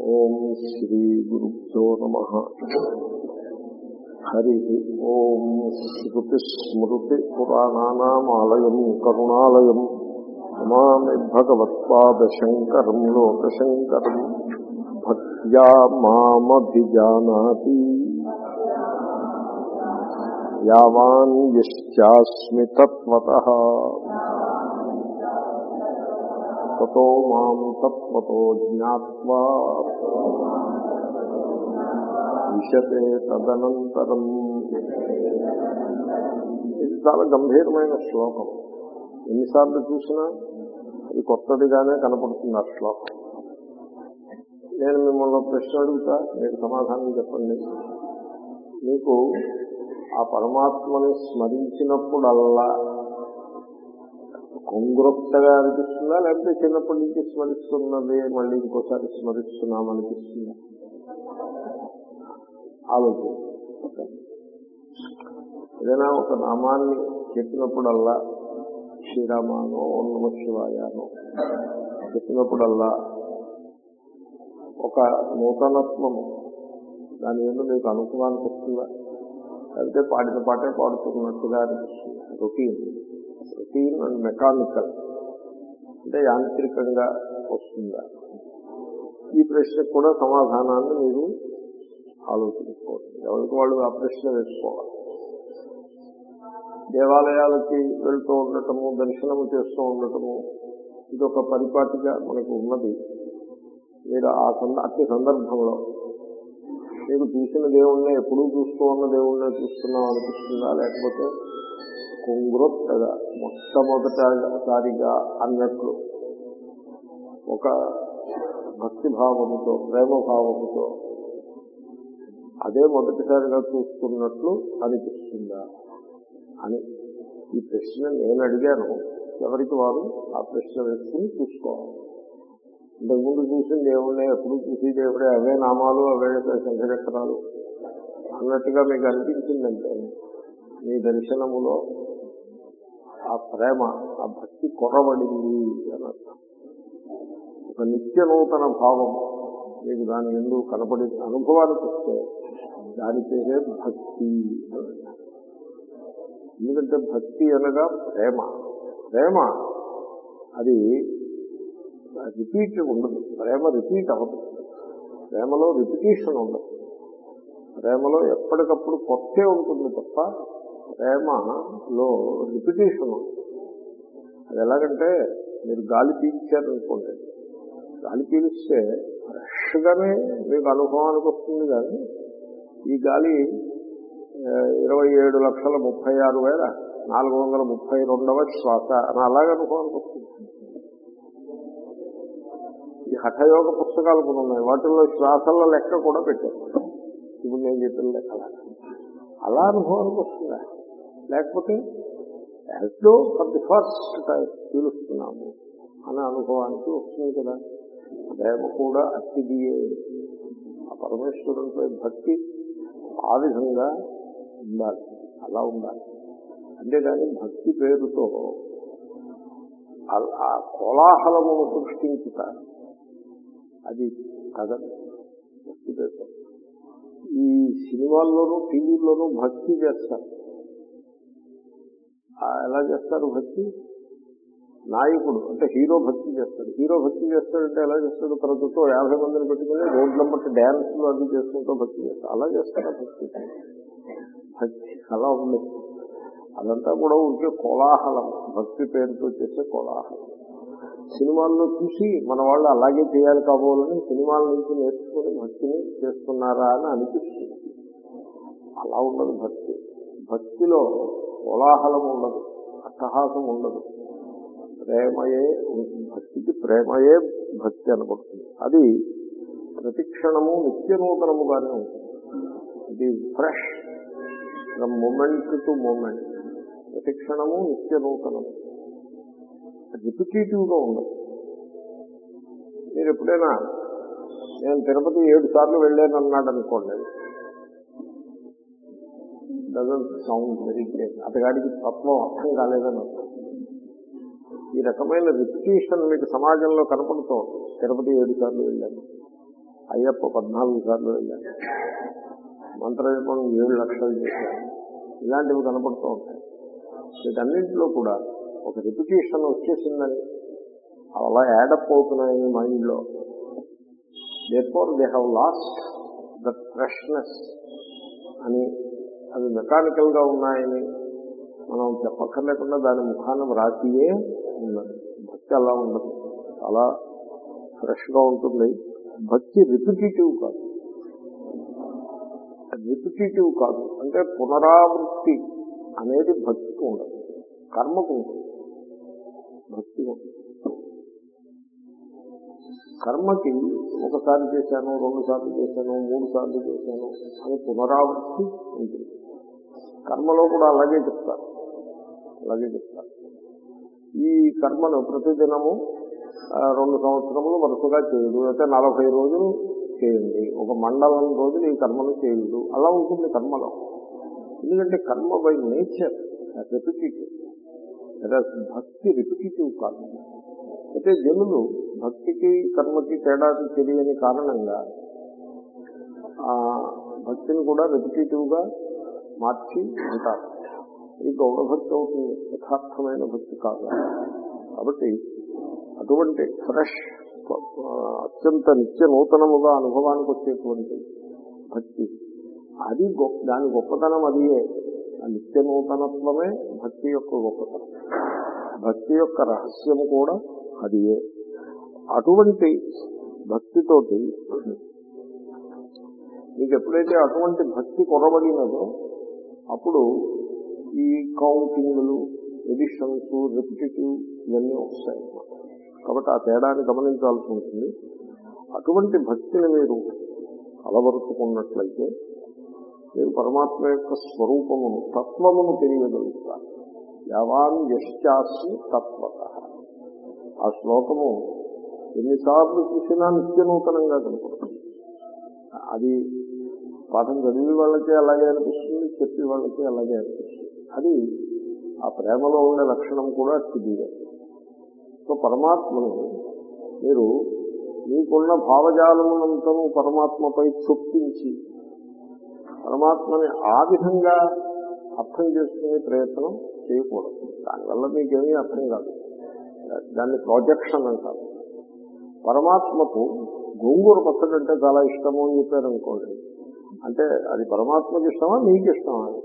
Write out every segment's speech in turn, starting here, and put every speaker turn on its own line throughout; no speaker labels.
ఓం శ్రీ గురుభ్యో నమ హరి ఓం శ్రుతిస్మృతి పురాణానామాలయం కరుణాలయం నమామి భగవత్పాదశంకరం లోకశంకరం భక్త్యా మామభిజానాతి యావాన్ యశ్చాస్మి తత్వతః తతో మాం తత్వతో జ్ఞాత్వా విశతే తదనంతరం ఇది చాలా గంభీరమైన శ్లోకం ఎన్నిసార్లు చూసినా అది కొత్తదిగానే కనపడుతుంది ఆ శ్లోకం నేను మిమ్మల్ని ప్రశ్న అడుగుతా మీరు సమాధానం చెప్పండి మీకు ఆ పరమాత్మని స్మరించినప్పుడల్లా కొంగురొత్తగా అనిపిస్తుందా లేకపోతే చిన్నప్పటి నుంచి స్మరిస్తున్నదే మళ్ళీ ఇంకోసారి స్మరిస్తున్నాం అనిపిస్తుందా ఆలోచన ఏదైనా ఒక నామాన్ని చెప్పినప్పుడల్లా శ్రీరామానో ఓం నమ శివాయానో చెప్పినప్పుడల్లా ఒక నూతనత్వము దాని మీద మీకు అనుకూలానికి వస్తుందా లేకపోతే పాడిన పాటే పాడుతున్నట్టుగా అనిపిస్తుంది రొటీన్ రొటీన్ అండ్ మెకానికల్ అంటే యాంత్రికంగా వస్తుందా ఈ ప్రశ్నకు కూడా సమాధానాన్ని మీరు ఆలోచించుకోవాలి ఎవరికి వాళ్ళు ఆ ప్రశ్న వేసుకోవాలి దేవాలయాలకి వెళ్తూ ఉండటము దర్శనము చేస్తూ ఉండటము ఇదొక పరిపాటిగా మనకు ఉన్నది మీరు ఆ సంద అట్టి సందర్భంలో మీకు చూసిన దేవుణ్ణి ఎప్పుడూ చూస్తూ ఉన్న దేవుణ్ణి చూస్తున్నాం అనిపిస్తుందా లేకపోతే కొంగ్రొత్తగా మొట్టమొదటిసారిగా అన్నట్లు ఒక భక్తి భావముతో ప్రేమ భావముతో అదే మొదటిసారిగా చూస్తున్నట్లు అనిపిస్తుందా అని ఈ ప్రశ్న నేను అడిగాను ఎవరికి వారు ఆ ప్రశ్న వేసుకుని చూసుకోవాలి ఇంతకుముందు చూసిన దేవుణ్ణి ఎప్పుడు చూసి దేవుడే అవే నామాలు అవే శంఖచక్రాలు అన్నట్టుగా మీకు అనిపించిందంటే మీ దర్శనములో ఆ ప్రేమ ఆ భక్తి కొరబడింది అని అర్థం ఒక నిత్య నూతన భావం మీకు దాని ఎందు కనపడి అనుభవానికి వస్తే దాని పేరే భక్తి ఎందుకంటే భక్తి అనగా ప్రేమ ప్రేమ అది రిపీట్ ఉండదు ప్రేమ రిపీట్ అవ్వదు ప్రేమలో రిపిటేషన్ ఉండదు ప్రేమలో ఎప్పటికప్పుడు కొత్తే ఉంటుంది తప్ప ప్రేమలో రిపిటేషన్ ఉంటుంది అది ఎలాగంటే మీరు గాలి పీల్చారనుకోండి గాలి పీలిస్తే ఫ్రెష్గానే మీకు అనుభవానికి వస్తుంది కానీ ఈ గాలి ఇరవై ఏడు లక్షల ముప్పై ఆరు వేల నాలుగు వందల ముప్పై రెండవ శ్వాస అని అలాగే అనుభవానికి వస్తుంది ఈ హఠయోగ పుస్తకాలు కూడా ఉన్నాయి వాటిల్లో శ్వాసల లెక్క కూడా పెట్టారు ఇప్పుడు నేను చెప్పిన లెక్క అలా అనుభవానికి వస్తుందా లేకపోతే యాజ్లో ఫర్ ది ఫస్ట్ టైం పీలుస్తున్నాము అనే అనుభవానికి వస్తుంది కదా ప్రేమ కూడా అతిథియే ఆ పరమేశ్వరునిపై భక్తి ఆ విధంగా ఉండాలి అలా ఉండాలి అంతేగాని భక్తి పేరుతో ఆ కోలాహలమును సృష్టించుట అది కథలు భక్తి పేరుతో ఈ సినిమాల్లోనూ టీవీల్లోనూ భక్తి చేస్తారు ఎలా చేస్తారు భక్తి నాయకుడు అంటే హీరో భక్తి చేస్తాడు హీరో భక్తి చేస్తాడంటే ఎలా చేస్తాడు తన చుట్టూ యాభై మందిని పెట్టుకుని రోడ్ల బట్టి డ్యాన్స్లు అది చేసుకుంటూ భక్తి చేస్తాడు అలా చేస్తారా భక్తి భక్తి అలా ఉంది అదంతా కూడా ఉంటే కోలాహలం భక్తి పేరుతో చేసే కోలాహలం సినిమాల్లో చూసి మన వాళ్ళు అలాగే చేయాలి కాబోలని సినిమాల నుంచి నేర్చుకుని భక్తిని చేస్తున్నారా అని అనిపిస్తుంది అలా ఉండదు భక్తి భక్తిలో కోలాహలం ఉండదు అట్టహాసం ఉండదు ప్రేమయే భక్తికి ప్రేమయే భక్తి అనబడుతుంది అది ప్రతిక్షణము నిత్య నూతనముగానే ఉంటుంది ఇది fresh from moment to moment ప్రతిక్షణము నిత్య నూతనము రిపిటేటివ్ గా ఉండదు మీరు ఎప్పుడైనా నేను తిరుపతి ఏడు సార్లు వెళ్ళాను అన్నాడు అనుకోండి డజన్ సౌండ్ వెరీ గ్రేట్ అతగాడికి తత్వం అర్థం కాలేదని అర్థం ఈ రకమైన రిపిటేషన్ మీకు సమాజంలో కనపడుతూ ఉంటుంది. తిరుపతి ఏడు సార్లు వెళ్ళాను అయ్యప్ప పద్నాలుగు సార్లు వెళ్ళాను మంత్రజపం ఏడు లక్షలు చేశాను ఇలాంటివి కనపడుతూ ఉంటాయి వీటన్నింటిలో కూడా ఒక రిపిటేషన్ వచ్చేసిందని అలా యాడప్ అవుతున్నాయి మైండ్లో therefore they have lost that freshness అని అవి మెకానికల్ గా ఉన్నాయని మనం చెప్పక్కర్లేకుండా దాని ముఖాన వ్రాసియే ఉన్నది భక్తి అలా ఉండదు చాలా ఫ్రెష్ గా ఉంటుంది భక్తి రిపిటేటివ్ కాదు రిపిటేటివ్ కాదు అంటే పునరావృత్తి అనేది భక్తికి ఉండదు కర్మకు ఉంటుంది భక్తి ఉంటుంది కర్మకి ఒకసారి చేశాను రెండు సార్లు చేశాను మూడు సార్లు చేశాను అని పునరావృత్తి ఉంటుంది కర్మలో కూడా అలాగే చెప్తారు అలాగే చెప్తారు ఈ కర్మను ప్రతిదినము ఆ, రెండు సంవత్సరములు వరుసగా చేయడు అయితే నలభై రోజులు చేయండి ఒక మండలం రోజులు ఈ కర్మను చేయడు అలా ఉంటుంది కర్మలో ఎందుకంటే కర్మ బై నేచర్ రిపిటేటివ్ భక్తి రిపిటేటివ్ కాదు అయితే జనులు భక్తికి కర్మకి తేడా తెలియని కారణంగా ఆ భక్తిని కూడా రిపిటేటివ్ గా మార్చి ఉంటారు ఇది గౌడ భక్తి అవుతుంది యథార్థమైన భక్తి కాదు కాబట్టి అటువంటి ఫ్రెష్ అత్యంత నిత్య నూతనముగా అనుభవానికి వచ్చేటువంటి భక్తి అది గొప్ప దాని గొప్పతనం అదియే ఆ నిత్య నూతనత్వమే భక్తి యొక్క గొప్పతనం భక్తి యొక్క రహస్యము కూడా అదియే అటువంటి భక్తితోటి మీకు ఎప్పుడైతే అటువంటి భక్తి కొరబడినదో అప్పుడు ఈ కౌంటింగ్లు ఎడిషన్స్ రిపిటేటివ్ ఇవన్నీ వస్తాయి అన్నమాట కాబట్టి ఆ తేడాన్ని గమనించాల్సి ఉంటుంది అటువంటి భక్తిని మీరు అలవరుచుకున్నట్లయితే మీరు పరమాత్మ యొక్క స్వరూపమును తత్వమును తెలియగలుగుతారు యావాన్ యశ్చాస్మి తత్వత ఆ శ్లోకము ఎన్నిసార్లు చూసినా నిత్య నూతనంగా కనపడుతుంది అది పాఠం చదివి వాళ్ళకి అలాగే అనిపిస్తుంది చెప్పి వాళ్ళకి అలాగే అనిపిస్తుంది అది ఆ ప్రేమలో ఉండే లక్షణం కూడా అతిథియే సో పరమాత్మను మీరు మీకున్న భావజాలమునంతను పరమాత్మపై చొప్పించి పరమాత్మని ఆ విధంగా అర్థం చేసుకునే ప్రయత్నం చేయకూడదు దానివల్ల మీకేమీ అర్థం కాదు దాన్ని ప్రాజెక్షన్ అంటారు పరమాత్మకు గోంగూర పచ్చడి అంటే చాలా ఇష్టము అని చెప్పారు అనుకోండి అంటే అది పరమాత్మకి ఇష్టమా మీకు ఇష్టమా అది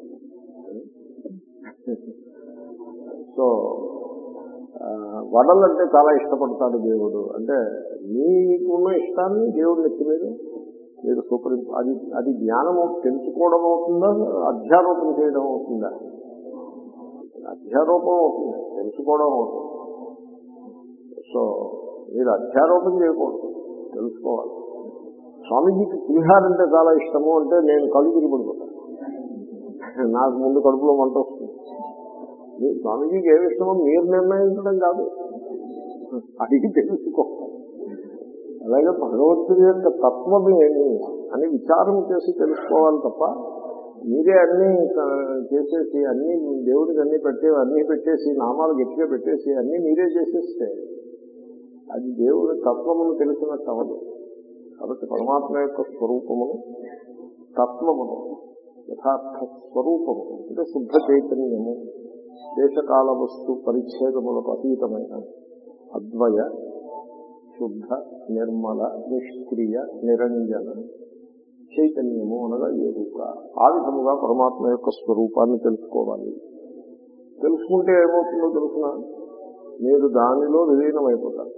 సో ఆ, వడలంటే చాలా ఇష్టపడతాడు దేవుడు అంటే మీకున్న ఇష్టాన్ని దేవుడు నెత్తి మీద మీరు సూపర్ అది అది జ్ఞానం తెలుసుకోవడం అవుతుందా అధ్యారోపణ చేయడం అవుతుందా అధ్యారోపం అవుతుంది తెలుసుకోవడం అవుతుంది సో మీరు అధ్యారోపణ చేయకూడదు తెలుసుకోవాలి స్వామీజీకి పులిహార అంటే చాలా ఇష్టము అంటే నేను కళ్ళు తిరిగి పడిపోతాను నాకు ముందు కడుపులో మంట వస్తుంది మీ స్వామీజీకి ఏమి ఇష్టమో మీరు నిర్ణయించడం కాదు అడిగి తెలుసుకో అలాగే భగవంతుడి యొక్క తత్వం ఏమి అని విచారం చేసి తెలుసుకోవాలి తప్ప మీరే అన్ని ఆ, చేసేసి అన్ని దేవుడికి అన్ని పెట్టే అన్ని పెట్టేసి నామాలు గట్టిగా పెట్టేసి అన్ని మీరే చేసేస్తే అది దేవుడి తత్వమును తెలిసినట్టు అవ్వదు కాబట్టి పరమాత్మ యొక్క స్వరూపమును తత్వమును యథార్థ స్వరూపము అంటే శుద్ధ చైతన్యము దేశకాల వస్తు పరిచ్ఛేదములకు అతీతమైన అద్వయ శుద్ధ నిర్మల నిష్క్రియ నిరంజన చైతన్యము అనగా ఎరుక ఆ విధముగా పరమాత్మ యొక్క స్వరూపాన్ని తెలుసుకోవాలి తెలుసుకుంటే ఏమవుతుందో తెలుసిన మీరు దానిలో విలీనమైపోతారు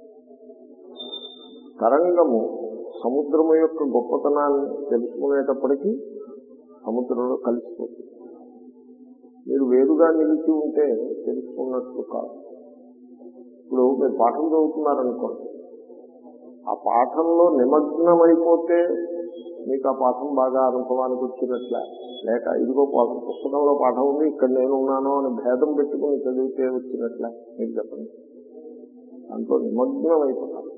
తరంగము సముద్రము యొక్క గొప్పతనాన్ని తెలుసుకునేటప్పటికీ సముద్రంలో కలిసిపోతుంది మీరు వేరుగా నిలిచి ఉంటే తెలుసుకున్నట్లు కాదు ఇప్పుడు మీరు పాఠం చదువుతున్నారనుకోండి ఆ పాఠంలో నిమగ్నమైపోతే మీకు ఆ పాఠం బాగా అనుభవానికి వచ్చినట్లే లేక ఇదిగో పాఠం పుస్తకంలో పాఠం ఉంది ఇక్కడ నేను ఉన్నాను అని భేదం పెట్టుకుని చదివితే వచ్చినట్లే మీకు చెప్పండి దాంట్లో నిమగ్నం అయిపోతారు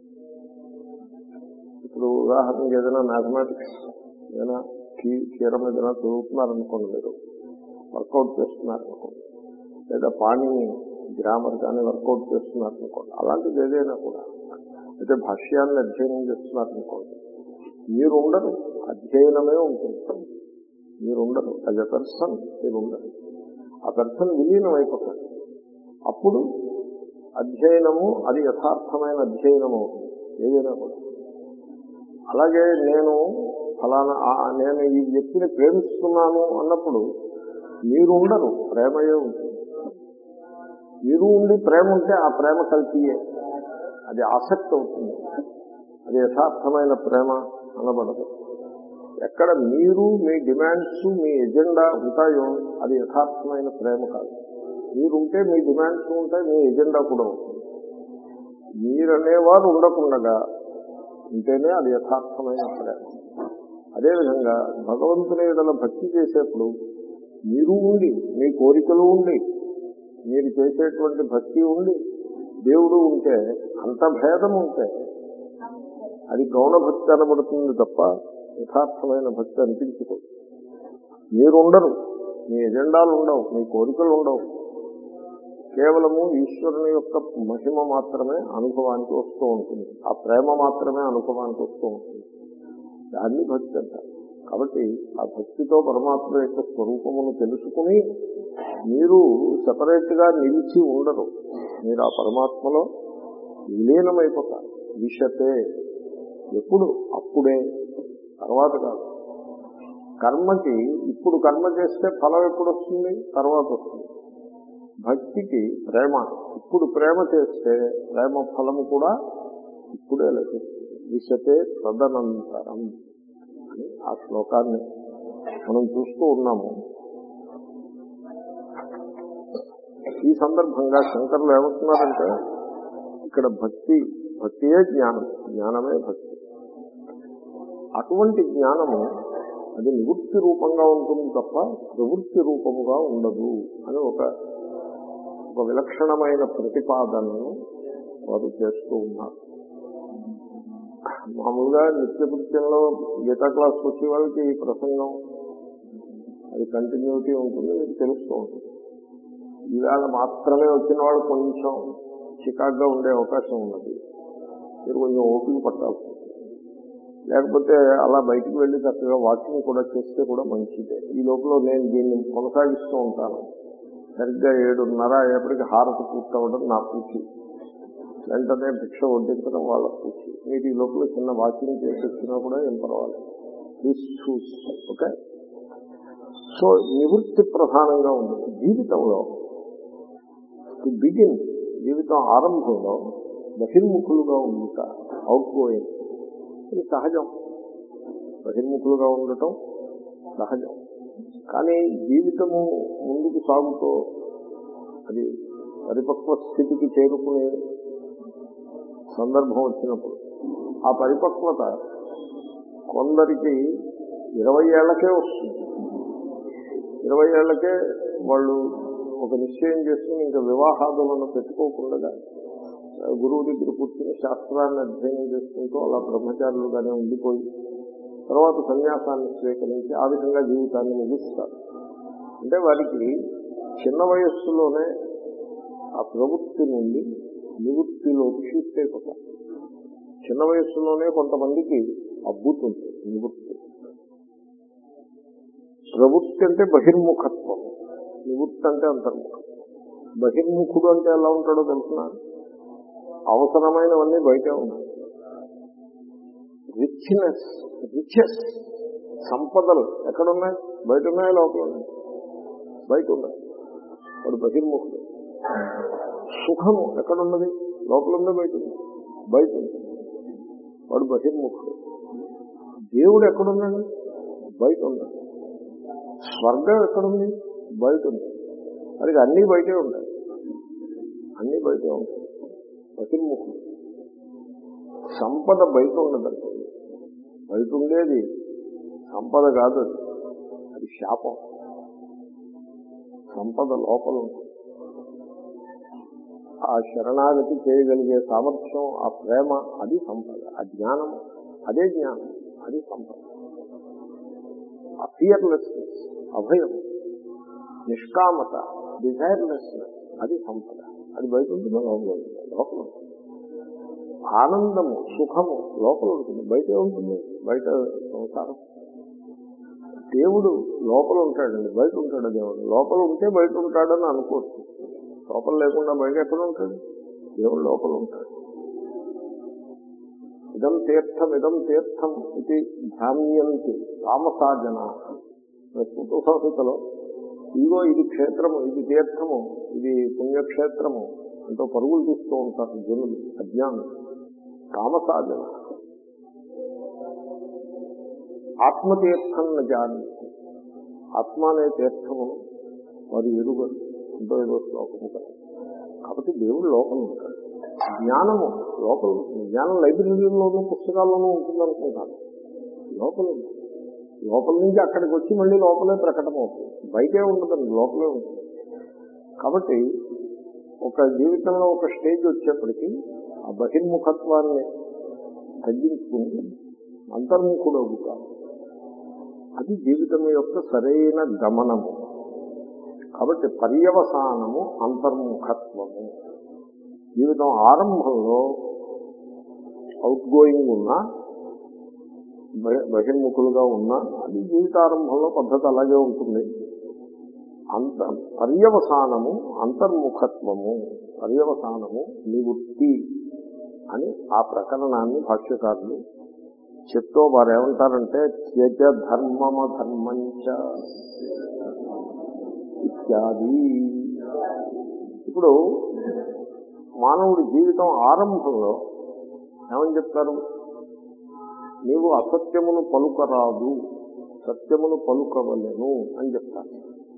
ఇప్పుడు ఉదాహరణకి ఏదైనా మ్యాథమెటిక్స్ ఏదైనా క్షీరం ఏదైనా చదువుతున్నారనుకోండి మీరు వర్కౌట్ చేస్తున్నారనుకోండి లేదా పాణి గ్రామర్ కానీ వర్కౌట్ చేస్తున్నారనుకోండి అలాంటిది ఏదైనా కూడా అయితే భాష్యాన్ని అధ్యయనం చేస్తున్నారనుకోండి మీరు ఉండరు అధ్యయనమే ఉంటుంది మీరు ఉండరు యాజ్ ఎ పర్సన్ మీరు ఉండరు ఆ పర్సన్ విలీనం అయిపోతాడు అప్పుడు అధ్యయనము అది యథార్థమైన అధ్యయనము అవుతుంది ఏదైనా కూడా అలాగే నేను ఫలానా ఆ- నేను ఈ వ్యక్తిని ప్రేమిస్తున్నాను అన్నప్పుడు మీరు ఉండరు ప్రేమయే ఉంటుంది మీరు ఉండి ప్రేమ ఉంటే ఆ ప్రేమ కల్పియే అది ఆసక్తి అవుతుంది అది యథార్థమైన ప్రేమ అనబడదు ఎక్కడ మీరు మీ డిమాండ్స్ మీ ఎజెండా ఉంటాయో అది యథార్థమైన ప్రేమ కాదు మీరుంటే మీ డిమాండ్స్ ఉంటాయి మీ ఎజెండా కూడా ఉంటుంది మీరనేవారు ఉండకుండగా ఉంటేనే అది యథార్థమైన ప్రేమ అదేవిధంగా భగవంతుని ఎడల భక్తి చేసేప్పుడు మీరు ఉండి మీ కోరికలు ఉండి మీరు చేసేటువంటి భక్తి ఉండి దేవుడు ఉంటే అంత భేదం ఉంటే అది గౌణ భక్తి అనబడుతుంది తప్ప యథార్థమైన భక్తి అనిపించుకోదు మీరు ఉండరు మీ ఎజెండాలు ఉండవు మీ కోరికలు ఉండవు కేవలము ఈశ్వరుని యొక్క మహిమ మాత్రమే అనుభవానికి వస్తూ ఉంటుంది ఆ ప్రేమ మాత్రమే అనుభవానికి వస్తూ ఉంటుంది దాన్ని భక్తి అంటారు కాబట్టి ఆ భక్తితో పరమాత్మ యొక్క స్వరూపమును తెలుసుకుని మీరు సెపరేట్ గా నిలిచి ఉండరు మీరు ఆ పరమాత్మలో విలీనమైపోతారు విషతే ఎప్పుడు అప్పుడే తర్వాత కాదు కర్మకి ఇప్పుడు కర్మ చేస్తే ఫలం ఎప్పుడు వస్తుంది తర్వాత వస్తుంది భక్తికి ప్రేమ ఇప్పుడు ప్రేమ చేస్తే ప్రేమ ఫలము కూడా ఇప్పుడే లభిస్తుంది విశతే తదనంతరం అని ఆ శ్లోకాన్ని మనం చూస్తూ ఉన్నాము ఈ సందర్భంగా శంకర్లు ఏమంటున్నారంటే ఇక్కడ భక్తి భక్తియే జ్ఞానం జ్ఞానమే భక్తి అటువంటి జ్ఞానము అది నివృత్తి రూపంగా ఉంటుంది తప్ప ప్రవృత్తి రూపముగా ఉండదు అని ఒక ఒక విలక్షణమైన ప్రతిపాదనను వారు చేస్తూ ఉన్నారు మామూలుగా నిత్యకృత్యంలో గీతా క్లాస్ వచ్చే వాళ్ళకి ఈ ప్రసంగం అది కంటిన్యూటీ ఉంటుంది మీకు తెలుస్తూ ఉంటుంది ఈవేళ మాత్రమే వచ్చిన వాళ్ళు కొంచెం చికాగ్గా ఉండే అవకాశం ఉన్నది మీరు కొంచెం ఓపిక పట్టాల్సి ఉంటుంది లేకపోతే అలా బయటికి వెళ్ళి చక్కగా వాకింగ్ కూడా చేస్తే కూడా మంచిదే ఈ లోపల నేను దీన్ని కొనసాగిస్తూ ఉంటాను సరిగ్గా ఏడున్నర అయ్యేప్పటికి హారతి పూర్తవడం నా పూచి వెంటనే భిక్ష వడ్డించడం వాళ్ళ పూచి మీరు ఈ లోపల చిన్న వాకింగ్ చేసి వచ్చినా కూడా ఏం పర్వాలేదు ప్లీజ్ చూస్ ఓకే సో నివృత్తి ప్రధానంగా ఉంటుంది జీవితంలో టు బిగిన్ జీవితం ఆరంభంలో బహిర్ముఖులుగా ఉండుట అవుట్ గోయింగ్ ఇది సహజం బహిర్ముఖులుగా ఉండటం సహజం కానీ జీవితము ముందుకు సాగుతూ అది పరిపక్వ స్థితికి చేరుకునే సందర్భం వచ్చినప్పుడు ఆ పరిపక్వత కొందరికి ఇరవై ఏళ్లకే వస్తుంది ఇరవై ఏళ్లకే వాళ్ళు ఒక నిశ్చయం చేసుకుని ఇంకా వివాహాదులను పెట్టుకోకుండా గురువు దగ్గర కూర్చుని శాస్త్రాన్ని అధ్యయనం చేసుకుంటూ అలా బ్రహ్మచారులుగానే ఉండిపోయి తర్వాత సన్యాసాన్ని స్వీకరించి ఆ విధంగా జీవితాన్ని ముగిస్తారు అంటే వారికి చిన్న వయస్సులోనే ఆ ప్రవృత్తి నుండి నివృత్తిలోకి షిఫ్ట్ అయిపోతారు చిన్న వయస్సులోనే కొంతమందికి అబ్బుతుంది నివృత్తి ప్రవృత్తి అంటే బహిర్ముఖత్వం నివృత్తి అంటే అంతర్ముఖం బహిర్ముఖుడు అంటే ఎలా ఉంటాడో తెలుసిన అవసరమైనవన్నీ బయటే ఉన్నాయి రిచ్నెస్ రిచెస్ సంపదలు ఎక్కడున్నాయి బయట ఉన్నాయి లోపల ఉన్నాయి బయట ఉన్నాయి వాడు బహిర్ముఖుడు సుఖము ఎక్కడున్నది లోపల ఉంది బయట ఉంది బయట ఉంది వాడు బహిర్ముఖుడు దేవుడు ఎక్కడున్నాడు బయట ఉన్నాడు స్వర్గం ఎక్కడుంది బయట ఉంది అది అన్ని బయటే ఉంటాయి అన్ని బయటే ఉంటాయి బహిర్ముఖుడు సంపద బయట ఉండదండి బయట ఉండేది సంపద కాదు అది అది శాపం సంపద లోపల ఉంటుంది ఆ శరణాగతి చేయగలిగే సామర్థ్యం ఆ ప్రేమ అది సంపద ఆ జ్ఞానం అదే జ్ఞానం అది సంపద ఆ ఫియర్లెస్నెస్ అభయం నిష్కామత డిజైర్లెస్నెస్ అది సంపద అది బయట ఉంటుందో లోపల ఉంటుంది లోపల ఉంటుంది. ఆనందము సుఖము లోపల ఉంటుంది బయటే ఉంటుంది బయట సంసారం దేవుడు లోపల ఉంటాడండి బయట ఉంటాడు దేవుడు లోపల ఉంటే బయట ఉంటాడని అనుకోవచ్చు లోపల లేకుండా బయట ఎక్కడ ఉంటాడు దేవుడు లోపల ఉంటాడు ఇదం తీర్థం ఇదం తీర్థం ఇది ధాన్యంతి తామసాజన స్మృత సంహితలో ఇదిగో ఇది క్షేత్రము ఇది తీర్థము ఇది పుణ్యక్షేత్రము ఎంతో పరుగులు తీస్తూ ఉంటారు జనులు అజ్ఞానం తామసాజన ఆత్మతీర్థం జాని ఆత్మ అనే తీర్థమును వారు ఎరుగరు ఎంతో ఏదో శ్లోకము కదా కాబట్టి దేవుడు లోపల ఉంటాడు జ్ఞానము లోపల ఉంటుంది జ్ఞానం లైబ్రరీలోనూ పుస్తకాల్లోనూ ఉంటుంది అనుకుంటాను లోపల ఉంది. లోపల నుంచి అక్కడికి వచ్చి మళ్ళీ లోపలే ప్రకటమవుతుంది బయటే ఉండదండి లోపలే ఉంటుంది కాబట్టి ఒక జీవితంలో ఒక స్టేజ్ వచ్చేప్పటికీ ఆ బహిర్ముఖత్వాన్ని తగ్గించుకుని అంతర్ముఖుడు అవుతాం అది జీవితం యొక్క సరైన గమనము కాబట్టి పర్యవసానము అంతర్ముఖత్వము జీవితం ఆరంభంలో అవుట్ గోయింగ్ ఉన్నా బహి- బహిర్ముఖులుగా ఉన్నా అది జీవితారంభంలో పద్ధతి అలాగే ఉంటుంది అంత పర్యవసానము అంతర్ముఖత్వము పర్యవసానము నివృత్తి అని ఆ ప్రకరణాన్ని భాష్యకారులు చెప్తూ వారు ఏమంటారంటే త్యజ ధర్మమ ధర్మంచ ఇత్యాది ఇప్పుడు మానవుడి జీవితం ఆరంభంలో ఏమని చెప్తారు నీవు అసత్యమును పలుకరాదు సత్యమును పలుకవలెను అని చెప్తారు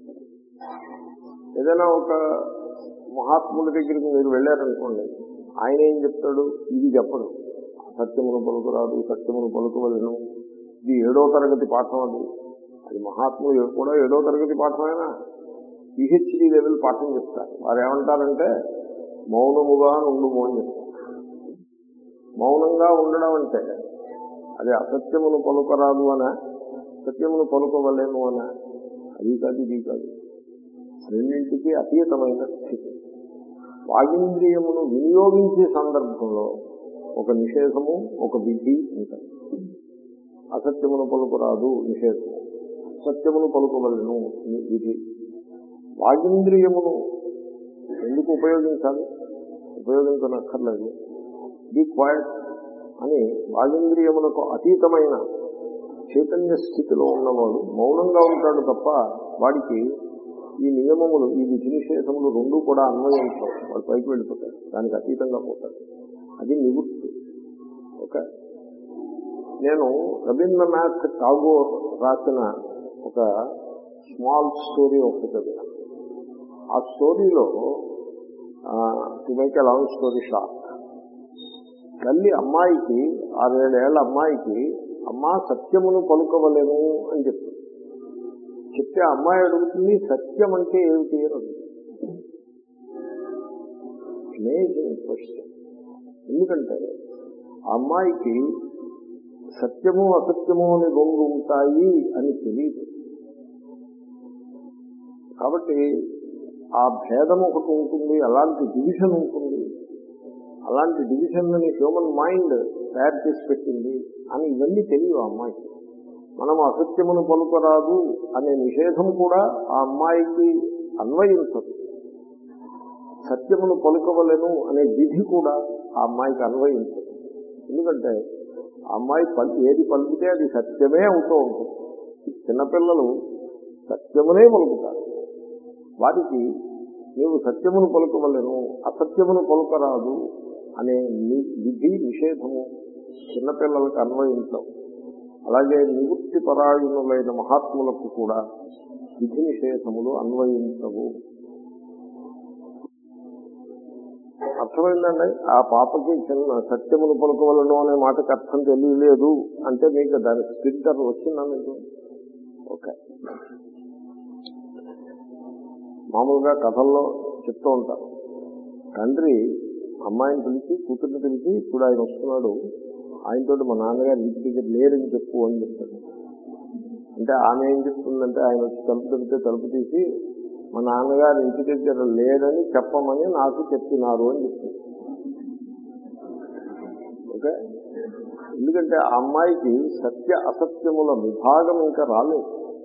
ఏదైనా ఒక మహాత్ముడి దగ్గరికి మీరు వెళ్ళారనుకోండి ఆయన ఏం చెప్తాడు ఇది చెప్పడు సత్యమును పలుకురాదు సత్యమును పలుకవలను ఇది ఏడో తరగతి పాఠం అది అది మహాత్ములు కూడా ఏడో తరగతి పాఠమైనా పిహెచ్డి లెవెల్ పాఠం చెప్తారు వారు ఏమంటారంటే మౌనముగా నుండుము అని చెప్తారు మౌనంగా ఉండడం అంటే అది అసత్యమును పలుకరాదు అనా సత్యమును పలుకోవలేము అనా అది కాదు ఇది కాదు రెండింటికి అతీతమైన స్థితి వాగింద్రియమును వినియోగించే సందర్భంలో ఒక నిషేధము ఒక విధి ఉంటుంది అసత్యమును పలుకురాదు నిషేధము సత్యమును పలుకోవలను విధి వాగింద్రియమును ఎందుకు ఉపయోగించాలి ఉపయోగించనక్కర్లేదు బీ క్వైట్ అని వాగింద్రియములకు అతీతమైన చైతన్య స్థితిలో ఉన్నవాడు మౌనంగా ఉంటాడు తప్ప వాడికి ఈ నియమములు ఈ విధి నిషేధములు రెండూ కూడా అన్వయించవు వాడు పైకి వెళ్ళిపోతాడు దానికి అతీతంగా పోతాడు అది నివృత్తి ఓకే నేను రవీంద్రనాథ్ ఠాగూర్ రాసిన ఒక స్మాల్ స్టోరీ ఒకటి చదివాను ఆ స్టోరీలో to make a long story short తల్లి అమ్మాయికి ఆరేడేళ్ల అమ్మాయికి అమ్మా సత్యమును పలుకవలేము అని చెప్తుంది చెప్తే ఆ అమ్మాయి అడుగుతుంది సత్యం అంటే ఏమిటి అని అడుగుతుంది అమేజింగ్ క్వశ్చన్ ఎందుకంటే ఆ అమ్మాయికి సత్యము అసత్యము అని రెండు ఉంటాయి అని తెలియదు కాబట్టి ఆ భేదం ఒకటి ఉంటుంది అలాంటి డివిజన్ ఉంటుంది అలాంటి డివిజన్ అని హ్యూమన్ మైండ్ తయారు చేసి పెట్టింది అని ఇవన్నీ తెలియవు ఆ అమ్మాయికి మనం అసత్యమును పలుకరాదు అనే నిషేధం కూడా ఆ అమ్మాయికి అన్వయించదు సత్యమును పలుకవలను అనే విధి కూడా ఆ అమ్మాయికి అన్వయించదు ఎందుకంటే ఆ అమ్మాయి పల్ ఏది పలికితే అది సత్యమే అవుతూ ఉంటుంది చిన్నపిల్లలు సత్యమునే పలుకుతారు వారికి నీవు సత్యమును పలుకవలను అసత్యమును పలుకరాదు అనే ని- విధి నిషేధము చిన్నపిల్లలకు అన్వయించవు అలాగే నివృత్తి పరాయణులైన మహాత్ములకు కూడా విధి నిషేధములు అన్వయించవు అర్థమైందండి ఆ పాపకి చిన్న సత్యమును పలుకవలను అనే మాటకి అర్థం తెలియలేదు అంటే మీకు దాని స్పిరిటర్ వచ్చిందా మీకు ఓకే మామూలుగా కథల్లో చెప్తూ ఉంటారు తండ్రి అమ్మాయిని పిలిచి కూతుర్ని పిలిచి ఇప్పుడు ఆయన వస్తున్నాడు ఆయనతోటి మా నాన్నగారు ఇంటి దగ్గర లేరని చెప్పు అని చెప్తాడు అంటే ఆమె ఏం చెప్తుందంటే ఆయన వచ్చి తలుపు తడితే తలుపు తీసి మా నాన్నగారు ఇంటి దగ్గర లేరని చెప్పమని నాకు చెప్పినారు అని చెప్తుంది ఓకే ఎందుకంటే ఆ అమ్మాయికి సత్య అసత్యముల విభాగం ఇంకా రాలేదు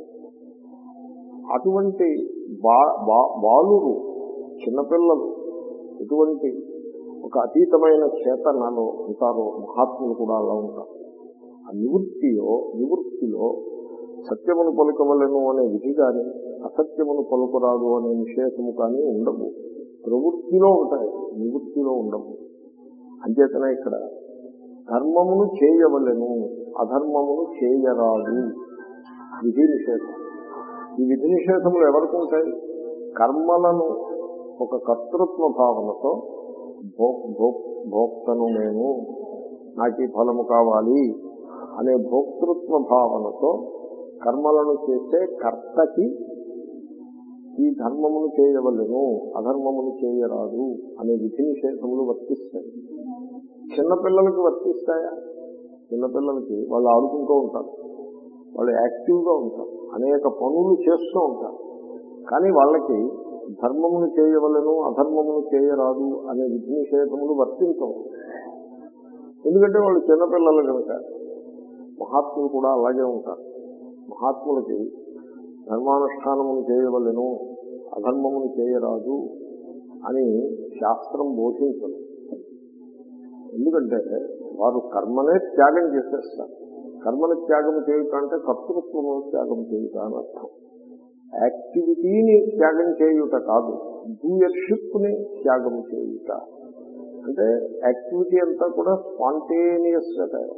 అటువంటి బా బా- బాలురు చిన్నపిల్లలు ఎటువంటి ఒక అతీతమైన చేతనలో ఉంటారో మహాత్ములు కూడా అలా ఉంటారు ఆ నివృత్తిలో నివృత్తిలో సత్యమును పలుకవలను అనే విధి కానీ అసత్యమును పలుకురాదు అనే నిషేధము కానీ ఉండవు ప్రవృత్తిలో ఉంటాయి నివృత్తిలో ఉండవు అంచేతనే ఇక్కడ ధర్మమును చేయవలెను అధర్మమును చేయరాదు విధి నిషేధం ఈ విధి నిషేధములు ఎవరికి ఉంటాయి కర్మలను ఒక కర్తృత్వ భావనతో భోక్ భోక్ భోక్తను నేను నాకు ఈ ఫలము కావాలి అనే భోక్తృత్వ భావనతో కర్మలను చేసే కర్తకి ఈ ధర్మమును చేయవలెను అధర్మమును చేయరాదు అనే విధి నిషేధములు వర్తిస్తాయి చిన్నపిల్లలకి వర్తిస్తాయా చిన్నపిల్లలకి వాళ్ళు ఆడుకుంటూ ఉంటారు వాళ్ళు యాక్టివ్గా ఉంటారు అనేక పనులు చేస్తూ ఉంటారు కానీ వాళ్ళకి ధర్మమును చేయవలను అధర్మమును చేయరాదు అనే విధి నిషేధములు వర్తించవు ఎందుకంటే వాళ్ళు చిన్నపిల్లలు కనుక మహాత్ములు కూడా అలాగే ఉంటారు మహాత్ములకి ధర్మానుష్ఠానమును చేయవలను అధర్మమును చేయరాదు అని శాస్త్రం బోధించదు ఎందుకంటే వారు కర్మనే త్యాగం చేసేస్తారు కర్మను త్యాగం చేయుట అంటే కర్తృత్వము త్యాగం చేయుట అని అర్థం యాక్టివిటీని త్యాగం చేయుట కాదు డూయర్షిప్ ని త్యాగం చేయుట అంటే యాక్టివిటీ అంతా కూడా స్పాంటేనియస్ గా తయారు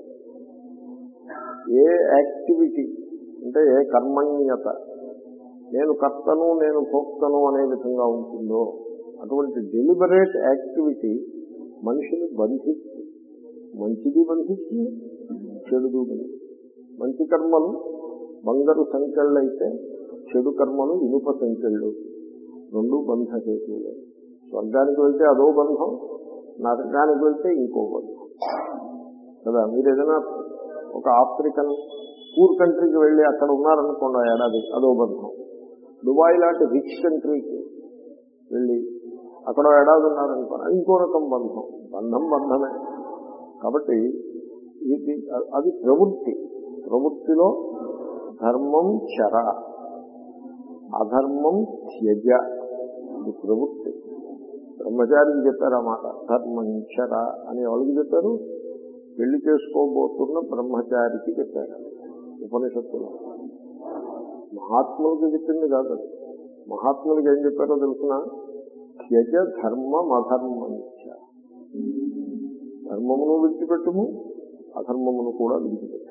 ఏ యాక్టివిటీ అంటే ఏ కర్మణ్యత నేను కర్తను నేను భోక్తను అనే విధంగా ఉంటుందో అటువంటి డెలిబరేట్ యాక్టివిటీ మనిషిని బంధిస్తుంది మంచిది బంధిస్తుంది చెడుదు బంధిస్తుంది మంచి కర్మలు బంగారు సంఖ్యలు అయితే చెడు కర్మలు ఇనుప సంఖ్యలు రెండు బంధ హేతువులు స్వర్గానికి వెళ్తే అదో బంధం నరకానికి వెళ్తే ఇంకో బంధం కదా మీరు ఏదైనా ఒక ఆఫ్రికన్ పూర్ కంట్రీకి వెళ్ళి అక్కడ ఉన్నారనుకోండి ఆ ఏడాది అదో బంధం దుబాయ్ లాంటి రిచ్ కంట్రీకి వెళ్ళి అక్కడ ఏడాది ఉన్నారనుకోండి ఇంకో రకం బంధం బంధం బంధమే కాబట్టి ఇది అది ప్రవృత్తి ప్రవృత్తిలో ధర్మం చర అధర్మం త్యజ ఇది ప్రవృత్తి బ్రహ్మచారికి చెప్పారు ఆ మాట ధర్మం చర అని ఎవరికి చెప్పారు పెళ్లి చేసుకోబోతున్న బ్రహ్మచారికి చెప్పారు ఉపనిషత్తులో మహాత్ములకి చెప్పింది కాదు అది. మహాత్ములకి ఏం చెప్పారో తెలుసిన త్యజ ధర్మం అధర్మం చ. ధర్మమును విడిచిపెట్టుము అధర్మమును కూడా విడిచిపెట్టుము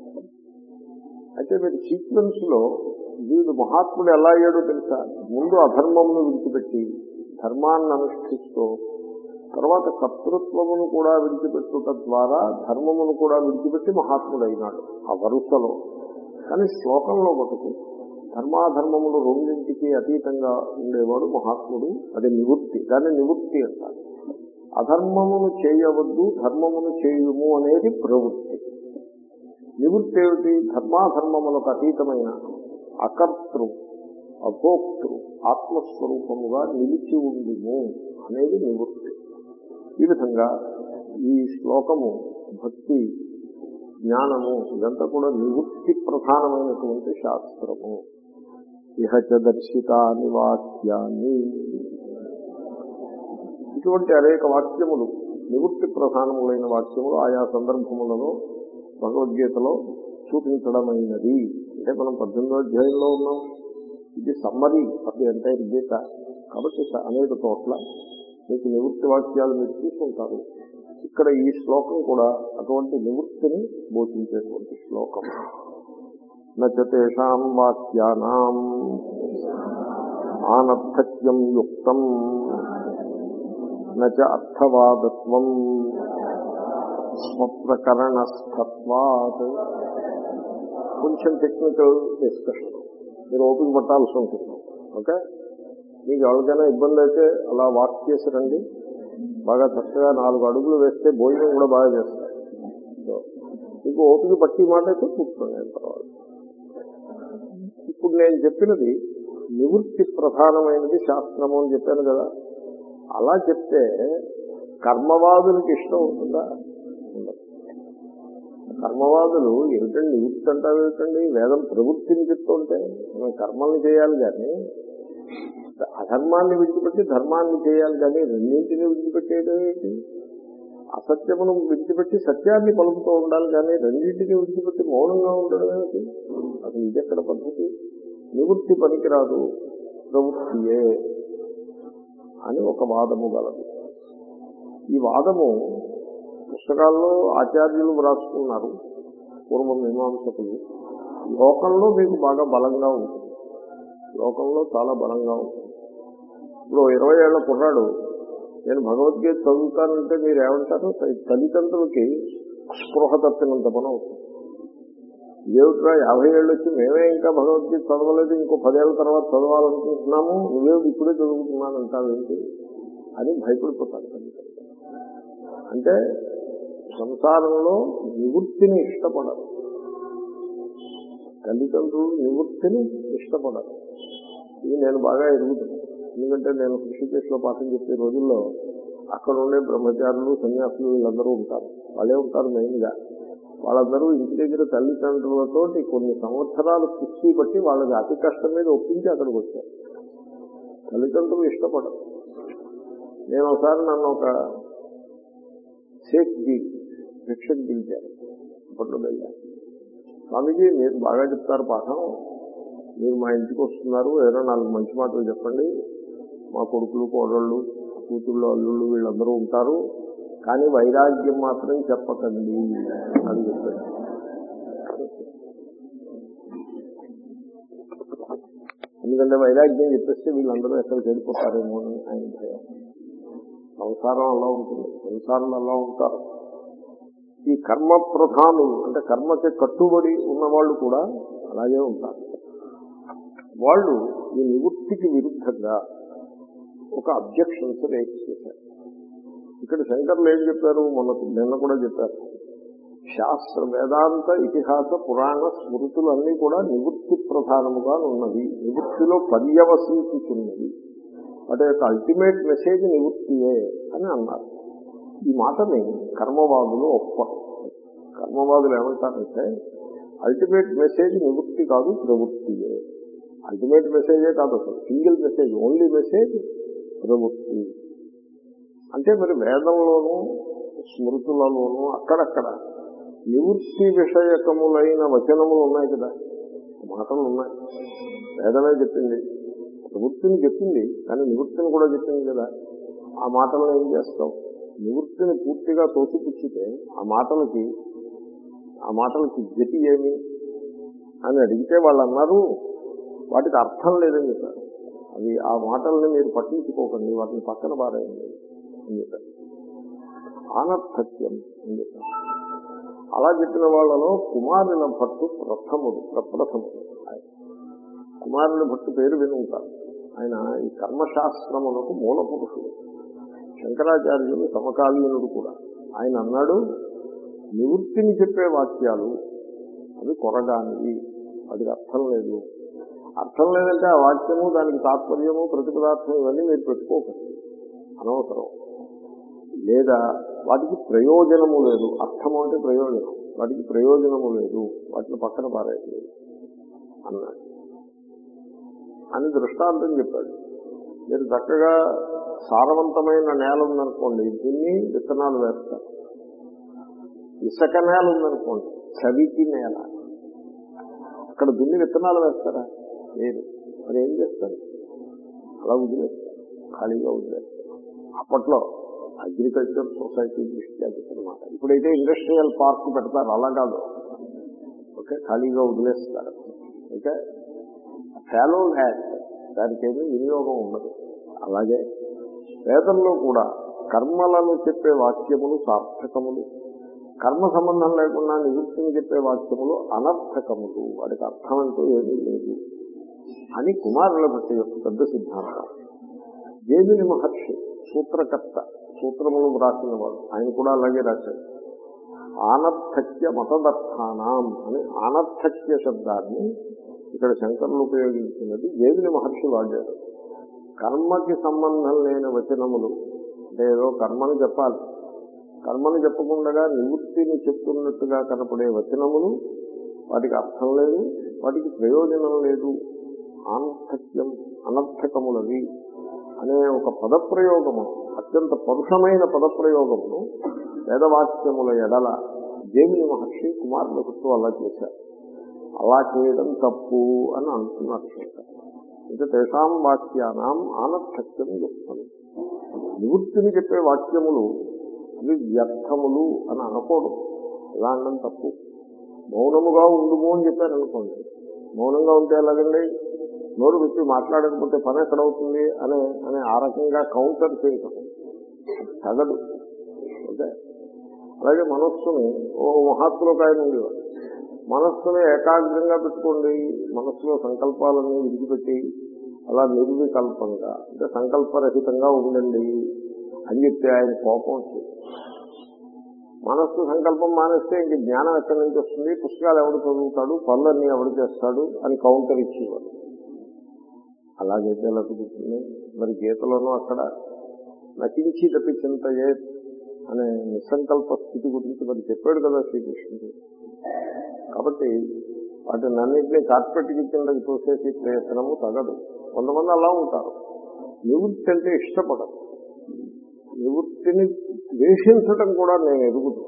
అయితే మీరు సీక్వెన్స్ లో వీడు మహాత్ముడు ఎలా అయ్యాడో తెలుసా ముందు అధర్మమును విడిచిపెట్టి ధర్మాన్ని అనుష్ఠిస్తూ తర్వాత కర్తృత్వమును కూడా విడిచిపెట్టుట ద్వారా ధర్మమును కూడా విడిచిపెట్టి మహాత్ముడైనాడు ఆ వరుసలో కానీ శ్లోకంలో మటుకు ధర్మాధర్మములు రెండింటికి అతీతంగా ఉండేవాడు మహాత్ముడు అది నివృత్తి దాన్ని నివృత్తి అంటారు అధర్మమును చేయవద్దు ధర్మమును చేయుము అనేది ప్రవృత్తి నివృత్తి ఏమిటి ధర్మాధర్మములకు అతీతమైన అకర్తృ అభోక్తృ ఆత్మస్వరూపముగా నిలిచి ఉండుము అనేది నివృత్తి ఈ విధంగా ఈ శ్లోకము భక్తి జ్ఞానము ఇదంతా కూడా నివృత్తి ప్రధానమైనటువంటి శాస్త్రము ఇహచ దర్శితాని వాక్యాన్ని ఇటువంటి అనేక వాక్యములు నివృత్తి ప్రధానములైన వాక్యములు ఆయా సందర్భములలో భగవద్గీతలో చూపించడమైనది అంటే మనం పద్దెనిమిదో అధ్యాయంలో ఉన్నాం ఇది సమ్మరీ అది ఎంటైర్ గీత కాబట్టి స- అనేక చోట్ల మీకు నివృత్తి వాక్యాలు మీరు చూసుకుంటారు ఇక్కడ ఈ శ్లోకం కూడా అటువంటి నివృత్తిని బోధించేటువంటి శ్లోకం నచేషాం వాక్యానాం ఆనర్థక్యం యుక్తం నచ అర్థవాదత్వం స్వప్రకరణస్థత్వాత్ కొంచెం టెక్నికల్ డిస్కషన్ మీరు ఓపిక పట్టాల్సి ఉంటుంది ఓకే మీకు ఎవరికైనా ఇబ్బంది అయితే అలా వాక్ చేసి రండి బాగా చక్కగా నాలుగు అడుగులు వేస్తే భోజనం కూడా బాగా చేస్తారు సో, మీకు ఓపిక పట్టి మాట అయితే కూర్చోండి ఏం పర్వాలేదు ఇప్పుడు నేను చెప్పినది నివృత్తి ప్రధానమైనది శాస్త్రము అని చెప్పాను కదా అలా చెప్తే కర్మవాదులకు ఇష్టం ఉంటుందా ఉండదు కర్మవాదులు ఏమిటండి నివృత్తి అంటారు ఏమిటండి వేదం ప్రవృత్తిని చెప్తుంటే మనం కర్మల్ని చేయాలి కానీ అధర్మాన్ని విడిచిపెట్టి ధర్మాన్ని చేయాలి కానీ రెండింటిని విడిచిపెట్టేయడం ఏంటి అసత్యమును విడిచిపెట్టి సత్యాన్ని పలుకుతూ ఉండాలి కానీ రెండింటిని విడిచిపెట్టి మౌనంగా ఉండడం ఏమిటి అసలు ఇదెక్కడ పద్ధతి నివృత్తి పనికిరాదు ప్రవృత్తియే అని ఒక వాదము గలదు ఈ వాదము పుస్తకాల్లో ఆచార్యులు వ్రాసుకున్నారు పూర్వ మీమాంసకులు లోకంలో మీకు బాగా బలంగా ఉంటుంది లోకంలో చాలా బలంగా ఉంటుంది ఇప్పుడు ఇరవై ఏళ్ల కుర్రాడు నేను భగవద్గీత చదువుతానంటే మీరు ఏమంటారు తల్లిదండ్రులకి స్పృహ తప్పినంత పని అవుతుంది ఏమిట్రా యాభై ఏళ్ళు వచ్చి మేమే ఇంకా భగవద్గీత చదవలేదు ఇంకో పదేళ్ల తర్వాత చదవాలనుకుంటున్నాము నువ్వేమిటి ఇప్పుడే చదువుతున్నాను అంటావేంటి అని భయపడిపోతాను తల్లిదండ్రులు అంటే సంసారంలో నివృత్తిని ఇష్టపడరు తల్లిదండ్రులు నివృత్తిని ఇష్టపడరు ఇది నేను బాగా ఎదుగుతున్నాను ఎందుకంటే నేను కృషికేశ్లో పాఠం చెప్పే రోజుల్లో అక్కడ ఉండే బ్రహ్మచారులు సన్యాసులు వీళ్ళందరూ ఉంటారు వాళ్ళే ఉంటారు మెయిన్గా వాళ్ళందరూ ఇంటి దగ్గర తల్లిదండ్రులతో కొన్ని సంవత్సరాలు కుస్తీ పట్టి వాళ్ళకి అతి కష్టం మీద ఒప్పించి అక్కడికి వచ్చారు తల్లిదండ్రులు ఇష్టపడరు నేను ఒకసారి నన్ను ఒక షేక్ ది భిక్షకు పిలిచారు అప్పట్లో వెళ్ళాను స్వామీజీ మీరు బాగా చెప్తారు పాఠం మీరు మా ఇంటికి వస్తున్నారు ఏదో నాలుగు మంచి మాటలు చెప్పండి మా కొడుకులు కోడళ్ళు కూతుళ్ళు అల్లుళ్ళు వీళ్ళందరూ ఉంటారు కానీ వైరాగ్యం మాత్రం చెప్పకండి అని చెప్పాడు ఎందుకంటే వైరాగ్యం చెప్పేస్తే వీళ్ళందరూ ఎక్కడికి వెళ్ళిపోతారేమో అని ఆయన భయం సంసారం అలా ఉంటుంది సంసారం అలా ఉంటారు ఈ కర్మ ప్రధానులు అంటే కర్మకి కట్టుబడి ఉన్నవాళ్ళు కూడా అలాగే ఉంటారు వాళ్ళు ఈ నివృత్తికి విరుద్ధంగా ఒక అబ్జెక్షన్స్ రేస్ చేశారు ఇక్కడ శంకర్లు ఏం చెప్పారు మొన్న నిన్న కూడా చెప్పారు శాస్త్ర వేదాంత ఇతిహాస పురాణ స్మృతులు అన్నీ కూడా నివృత్తి ప్రధానముగా ఉన్నవి నివృత్తిలో పర్యవసించుతున్నది వాటి యొక్క అల్టిమేట్ మెసేజ్ నివృత్తియే అని అన్నారు ఈ మాటని కర్మవాదులు ఒప్పరు కర్మవాదులు ఏమంటారంటే అల్టిమేట్ మెసేజ్ నివృత్తి కాదు ప్రవృత్తియే అల్టిమేట్ మెసేజే కాదు అసలు సింగిల్ మెసేజ్ ఓన్లీ మెసేజ్ ప్రవృత్తి అంటే మరి వేదంలోనూ స్మృతులలోనూ అక్కడక్కడ నివృత్తి విషయకములైన వచనములు ఉన్నాయి కదా మాటలు ఉన్నాయి వేదమే చెప్పింది ప్రవృత్తిని చెప్పింది కానీ నివృత్తిని కూడా చెప్పింది కదా ఆ మాటలను ఏం చేస్తాం నివృత్తిని పూర్తిగా తోసిపుచ్చితే ఆ మాటలకి ఆ మాటలకి గతి ఏమి అని అడిగితే వాళ్ళు అన్నారు వాటికి అర్థం లేదని చెప్పారు అవి ఆ మాటల్ని మీరు పట్టించుకోకండి వాటిని పక్కన పారేయండి అని చెప్పారు ఆనర్థక్యం అని చెప్పారు అలా చెప్పిన వాళ్ళలో కుమారుల భట్టు ప్రథముడు ప్రప్రథముడు ఆయన కుమారుల భట్టు పేరు విని ఉంటారు ఆయన ఈ కర్మశాస్త్రమునకు మూల పురుషుడు శంకరాచార్యులు సమకాలీనుడు కూడా ఆయన అన్నాడు నివృత్తిని చెప్పే వాక్యాలు అవి కొరగానివి వాటికి అర్థం లేదు అర్థం లేదంటే ఆ వాక్యము దానికి తాత్పర్యము ప్రతిపదార్థం ఇవన్నీ మీరు పెట్టుకోకండి అనవసరం లేదా వాటికి ప్రయోజనము లేదు అర్థము అంటే ప్రయోజనం వాటికి ప్రయోజనము లేదు వాటిని పక్కన పారేయలేదు అన్నాడు అని దృష్టాంతం చెప్పాడు మీరు చక్కగా సారవంతమైన నేల ఉందనుకోండి దీన్ని విత్తనాలు వేస్తారు ఇసుక నేల ఉందనుకోండి చవికి నేల అక్కడ దున్ని విత్తనాలు వేస్తారా లేదు మరి ఏం చేస్తారు అలా వదిలేస్తారు ఖాళీగా వదిలేస్తారు అప్పట్లో అగ్రికల్చర్ సొసైటీ దృష్ట్యా చెప్పనమాట ఇప్పుడైతే ఇండస్ట్రియల్ పార్క్ పెడతారు అలా కాదు ఓకే ఖాళీగా వదిలేస్తారు ఓకే ఫాలో ల్యాండ్ దానికి ఏమీ వినియోగం ఉండదు అలాగే వేదంలో కూడా కర్మలను చెప్పే వాక్యములు సార్థకములు కర్మ సంబంధం లేకుండా నివృత్తిని చెప్పే వాక్యములు అనర్థకములు వాటికి అర్థం అంటూ ఏమీ లేదు అని కుమారుల భట్టి యొక్క పెద్ద సిద్ధాంతం జేమిని మహర్షి సూత్రకర్త సూత్రములు వ్రాసిన వాడు ఆయన కూడా అలాగే రాశాడు ఆనర్థక్య మతదర్థానం అని ఆనర్థక్య శబ్దాన్ని ఇక్కడ శంకరులు ఉపయోగించినది జేమిని మహర్షి వాడాడు కర్మకి సంబంధం లేని వచనములు అంటే ఏదో కర్మని చెప్పాలి కర్మను చెప్పకుండా నివృత్తిని చెప్తున్నట్టుగా కనపడే వచనములు వాటికి అర్థం లేదు వాటికి ప్రయోజనం లేదు ఆనర్థక్యం అనర్థకములవి అనే ఒక పదప్రయోగము అత్యంత పరుషమైన పదప్రయోగమును వేదవాక్యముల ఎడల జేమిని మహర్షి కుమారులకు అలా చేశారు అలా చేయడం తప్పు అని అంటున్నారు శంకర్ అంటే తేషాం వాక్యానాం ఆనర్థక్యం యుక్తం నివృత్తిని చెప్పే వాక్యములు అవి వ్యర్థములు అని అనకూడదు ఇలా అనడం తప్పు మౌనముగా ఉండుము అని చెప్పారు అనుకోండి మౌనంగా ఉంటే ఎలాగండి నోరు పెట్టి మాట్లాడకపోతే పని ఎక్కడవుతుంది అనే అనే ఆ రకంగా కౌంటర్ చేయటం తగదు ఓకే అలాగే మనస్సుని ఓ మహాత్ములకు ఆయన ఉండేవాడు మనస్సుని ఏకాగ్రంగా పెట్టుకోండి మనస్సులో సంకల్పాలన్నీ విడిచిపెట్టి అలా నిర్వికల్పంగా అంటే సంకల్పరహితంగా ఉండండి అని చెప్తే ఆయన కోపం వచ్చింది మనస్సు సంకల్పం మానేస్తే ఇంక జ్ఞానం ఎక్కడి నుంచి వస్తుంది పుస్తకాలు ఎవడు చదువుతాడు పనులన్నీ ఎవడు చేస్తాడు అని కౌంటర్ ఇచ్చేవాడు అలాగైతే ఎలా కుదురుతుంది మరి గీతలోనూ అక్కడ నటించి తప్పి చింతయే అనే నిసంకల్ప స్థితి గురించి మరి చెప్పాడు కదా శ్రీకృష్ణుడు కాబట్టి వాటిని అన్నింటినీ కార్పెట్ కిందకి తోసేసి ప్రయత్నము తగదు కొంతమంది అలా ఉంటారు నివృత్తి అంటే ఇష్టపడరు నివృత్తిని ద్వేషించడం కూడా నేను ఎరుగుదు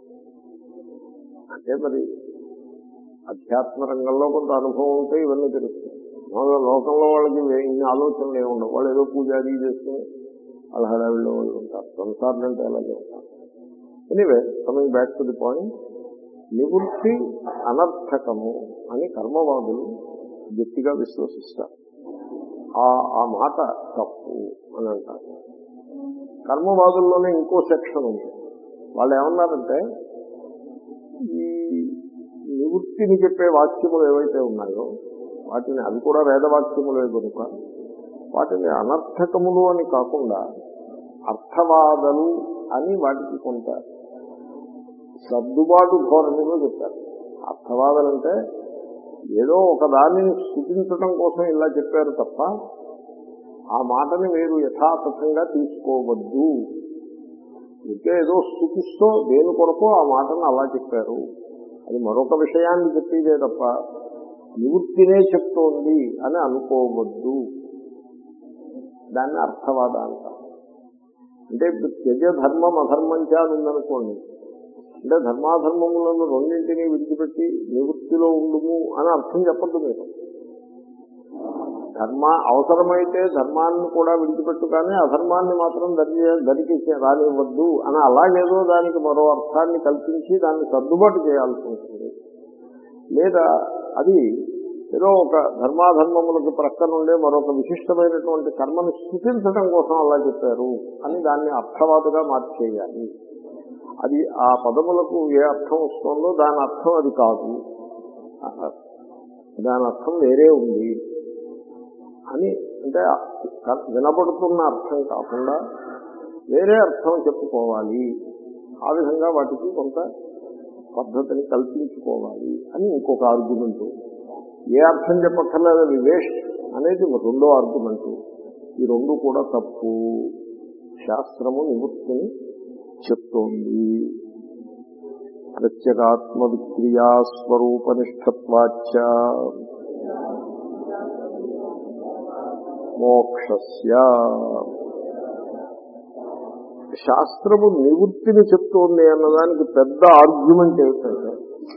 అంటే మరి అధ్యాత్మ రంగంలో కొంత అనుభవం ఉంటే ఇవన్నీ తెలుస్తాయి మామూలుగా లోకంలో వాళ్ళకి వే- ఇన్ని ఆలోచనలు ఏమి ఉండవు వాళ్ళు ఏదో పూజ అది చేసుకుని వాళ్ళ హడావిడిలో వాళ్ళు ఉంటారు సంసారం అంటే అలాగే ఉంటారు anyway coming back to the point నివృత్తి అనర్థకము అని కర్మవాదులు గట్టిగా విశ్వసిస్తారు ఆ ఆ మాట తప్పు అని అంటారు కర్మవాదుల్లోనే ఇంకో సెక్షన్ ఉంది వాళ్ళు ఏమన్నారంటే ఈ నివృత్తిని చెప్పే వాక్యములు ఏవైతే ఉన్నాయో వాటిని అవి కూడా వేదవాక్యములే కనుక వాటిని అనర్థకములు అని కాకుండా అర్థవాదలు అని వాటికి కొంత సర్దుబాటు ధోరణిలో చెప్పారు అర్థవాదాలంటే ఏదో ఒక దానిని స్థుతించడం కోసం ఇలా చెప్పారు తప్ప ఆ మాటని మీరు యథాతథంగా తీసుకోవద్దు ఇంకే ఏదో స్థుతిస్తూ దేని కొరకు ఆ మాటను అలా చెప్పారు అది మరొక విషయాన్ని చెప్పేదే తప్ప నివృత్తినే చెప్తోంది అని అనుకోవద్దు దాన్ని అర్థవాద అంటారు అంటే ఇప్పుడు త్యజ ధర్మం అధర్మం అని ఉందనుకోండి అంటే ధర్మాధర్మములను రెండింటినీ విడిచిపెట్టి నివృత్తిలో ఉండుము అని అర్థం చెప్పద్దు మీరు ధర్మ అవసరమైతే ధర్మాన్ని కూడా విడిచిపెట్టు కానీ అధర్మాన్ని మాత్రం దరి దరికి రానివ్వద్దు అని అలాగేదో దానికి మరో అర్థాన్ని కల్పించి దాన్ని సర్దుబాటు చేయాల్సి ఉంటుంది లేదా అది ఏదో ఒక ధర్మాధర్మములకు ప్రక్కనుండే మరొక విశిష్టమైనటువంటి కర్మను స్థుతించడం కోసం అలా చెప్పారు అని దాన్ని అర్థవాదుగా మార్చేయాలి అది ఆ పదములకు ఏ అర్థం వస్తుందో దాని అర్థం అది కాదు అన్నారు. దాని అర్థం వేరే ఉంది అని అంటే క- వినపడుతున్న అర్థం కాకుండా వేరే అర్థం చెప్పుకోవాలి ఆ విధంగా వాటికి కొంత పద్ధతిని కల్పించుకోవాలి అని ఇంకొక ఆర్గ్యుమెంట్ ఏ అర్థం చెప్పక్కర్లేదు అది వేస్ట్ అనేది రెండో ఆర్గ్యుమెంట్ ఈ రెండు కూడా తప్పు శాస్త్రము నివృత్తిని చెప్తోంది ప్రత్యేగాత్మ విక్రియా స్వరూపనిష్టత్వాచ మోక్షస్య శాస్త్రము నివృత్తిని చెప్తోంది అన్నదానికి పెద్ద ఆర్గ్యుమెంట్ ఏమిటంటే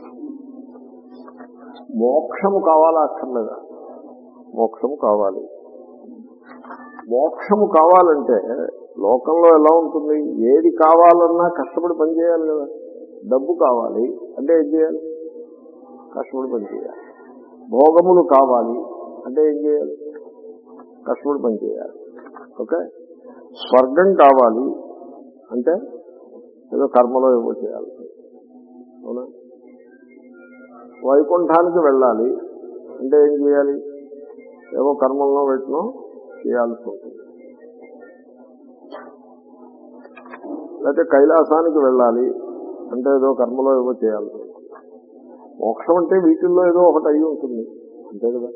మోక్షము కావాలా అక్కర్లేదా మోక్షము కావాలి మోక్షము కావాలంటే లోకంలో ఎలా ఉంటుంది ఏది కావాలన్నా కష్టపడి పనిచేయాలి కదా డబ్బు కావాలి అంటే ఏం చేయాలి కష్టపడి పనిచేయాలి భోగములు కావాలి అంటే ఏం చేయాలి కష్టపడి పనిచేయాలి ఓకే స్వర్గం కావాలి అంటే ఏదో కర్మలో ఏవో చేయాలి అవునా వైకుంఠానికి వెళ్ళాలి అంటే ఏం చేయాలి ఏవో కర్మల్లో పెట్టినో చేయాల్సి ఉంటుంది లేకపోతే కైలాసానికి వెళ్ళాలి అంటే ఏదో కర్మలో ఏవో చేయాల్సి ఉంటుంది మోక్షం అంటే వీటిల్లో ఏదో ఒకటి అయి ఉంటుంది అంతే కదా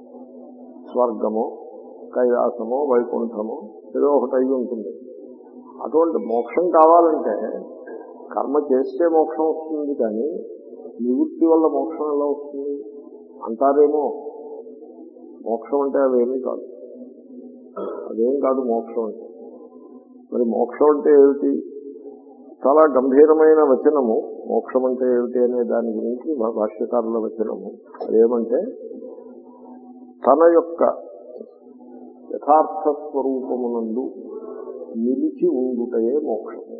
స్వర్గమో కైలాసమో వైకుంఠమో ఏదో ఒకటి అయి ఉంటుంది అటువంటి మోక్షం కావాలంటే కర్మ చేస్తే మోక్షం వస్తుంది కానీ నివృత్తి వల్ల మోక్షం ఎలా వస్తుంది అంటారేమో మోక్షం అంటే అవేమీ కాదు అదేం కాదు మోక్షం అంటే మరి మోక్షం అంటే ఏమిటి చాలా గంభీరమైన వచనము మోక్షం అంటే ఏమిటి అనే దాని గురించి భా- భాష్యకారుల వచనము అదేమంటే తన యొక్క యథార్థ స్వరూపమునందు నిలిచి ఉండుటయే మోక్షము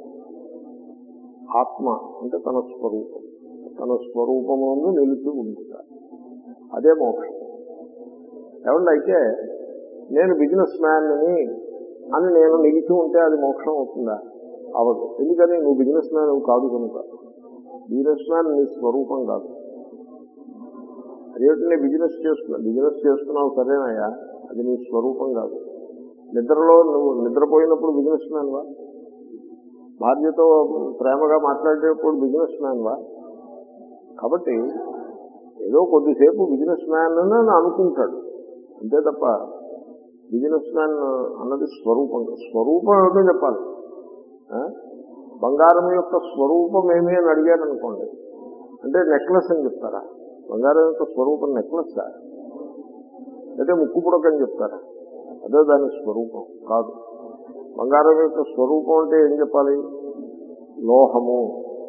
ఆత్మ అంటే తన స్వరూపం తన స్వరూపమునందు నిలిచి ఉండుట అదే మోక్షం ఏమండి అయితే నేను బిజినెస్ మ్యాన్ అని నేను నిలిచి ఉంటే అది మోక్షం అవుతుందా అవదు ఎందుకని నువ్వు బిజినెస్ మ్యాన్ కాదు కనుక బిజినెస్ మ్యాన్ నీ స్వరూపం కాదు అదేంటి నేను బిజినెస్ చేస్తున్నా బిజినెస్ చేస్తున్నావు సరేనయ్యా అది నీ స్వరూపం కాదు నిద్రలో నువ్వు నిద్రపోయినప్పుడు బిజినెస్ మ్యాన్ వా భార్యతో ప్రేమగా మాట్లాడేటప్పుడు బిజినెస్ మ్యాన్ వా కాబట్టి ఏదో కొద్దిసేపు బిజినెస్ మ్యాన్ అని అనుకుంటాడు అంతే తప్ప బిజినెస్ మ్యాన్ అన్నది స్వరూపం స్వరూపం ఏమిటో చెప్పాలి ఆ? బంగారం యొక్క స్వరూపం ఏమి అని అడిగారు అనుకోండి అంటే నెక్లెస్ అని చెప్తారా బంగారం యొక్క స్వరూపం నెక్లెస్ అయితే ముక్కు పుడక అని చెప్తారా అదే దాని స్వరూపం కాదు బంగారం యొక్క స్వరూపం అంటే ఏం చెప్పాలి లోహము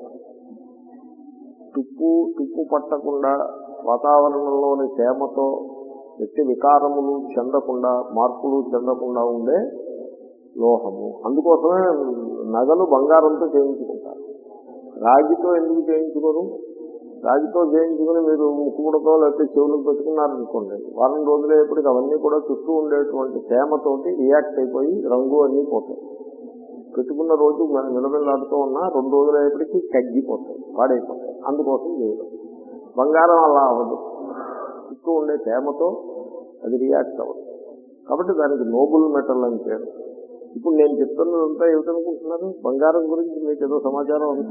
తుప్పు తుప్పు పట్టకుండా వాతావరణంలోని తేమతో వ్యక్తి వికారములు చెందకుండా మార్పులు చెందకుండా ఉండే లోహము అందుకోసమే నగలు బంగారంతో చేయించుకుంటారు రాగితో ఎందుకు చేయించుకోరు రాగితో చేయించుకుని మీరు ముక్కుముడతో లేకపోతే చెవులకు పెట్టుకున్నారనుకోండి వారం రోజులయ్యేప్పటికి అవన్నీ కూడా చుట్టూ ఉండేటువంటి తేమతోటి రియాక్ట్ అయిపోయి రంగు అన్నీ పోతాయి పెట్టుకున్న రోజు మనం నిలబెల్లాడుతూ ఉన్నా రెండు రోజులు అయ్యేప్పటికీ తగ్గిపోతాయి పాడైపోతాయి అందుకోసం చేయడం బంగారం అలా అవ్వదు చుట్టూ ఉండే తేమతో అది రియాక్ట్ అవ్వదు కాబట్టి దానికి నోబుల్ మెటల్ అని పేరు ఇప్పుడు నేను చెప్తున్నదంతా ఏమిటనుకుంటున్నారు బంగారం గురించి మీకు ఏదో సమాచారం ఉంది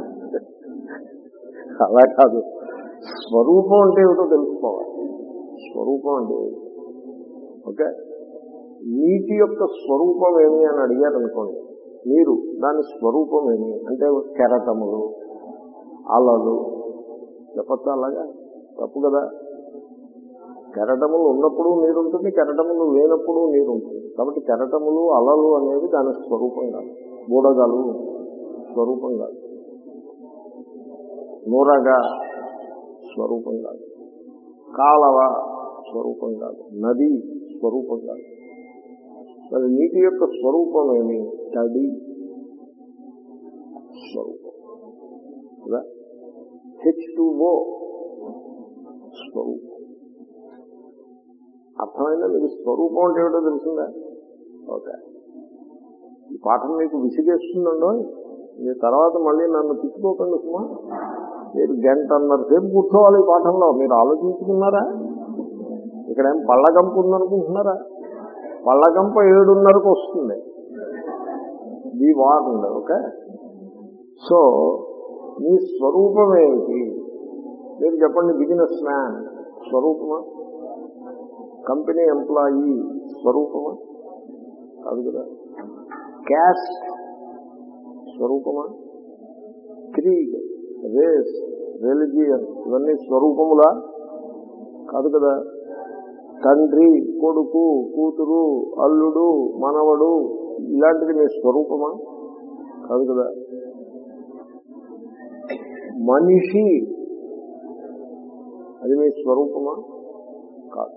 అలా కాదు స్వరూపం అంటే ఏమిటో తెలుసుకోవాలి స్వరూపం అంటే ఏమిటి? ఓకే నీటి యొక్క స్వరూపం ఏమి అని అడిగారు అనుకోండి మీరు దాని స్వరూపం ఏమి అంటే కెరటములు అలలు చెప్పచ్చా అలాగా తప్పు కదా కెరటములు ఉన్నప్పుడు నీరు ఉంటుంది కెరటములు లేనప్పుడు నీరు ఉంటుంది కాబట్టి కెరటములు అలలు అనేవి దాని స్వరూపం కాదు బూడగలు స్వరూపం కాదు నూరగా స్వరూపం కాదు కాలవ స్వరూపం కాదు నది స్వరూపం కాదు మరి నీటి యొక్క స్వరూపం ఏమి తడి స్వరూపం కదా హెచ్ టు ఓ స్వరూపం అర్థమైందా మీకు స్వరూపం అంటే ఏమిటో తెలిసిందా ఓకే ఈ పాఠం మీకు విసిగేస్తుందండో మీ తర్వాత మళ్ళీ నన్ను తిట్టుకోకండి సుమా మీరు గంటన్నర సేపు కూర్చోవాలి ఈ పాఠంలో మీరు ఆలోచించుకున్నారా ఇక్కడ ఏం పళ్ళగంప ఉందనుకుంటున్నారా పళ్ళగంప ఏడున్నరకు వస్తుంది బీ వార్న్ ఓకే సో మీ స్వరూపం ఏమిటి మీరు చెప్పండి బిజినెస్ మ్యాన్ స్వరూపమా కంపెనీ ఎంప్లాయీ స్వరూపమా కాదు కదా క్యాస్ట్ స్వరూపమా క్రీడ్ రేస్ రిలిజియన్ ఇవన్నీ స్వరూపములా కాదు కదా తండ్రి కొడుకు కూతురు అల్లుడు మనవడు ఇలాంటిది మీ స్వరూపమా కాదు కదా మనిషి అది మీ స్వరూపమా కాదు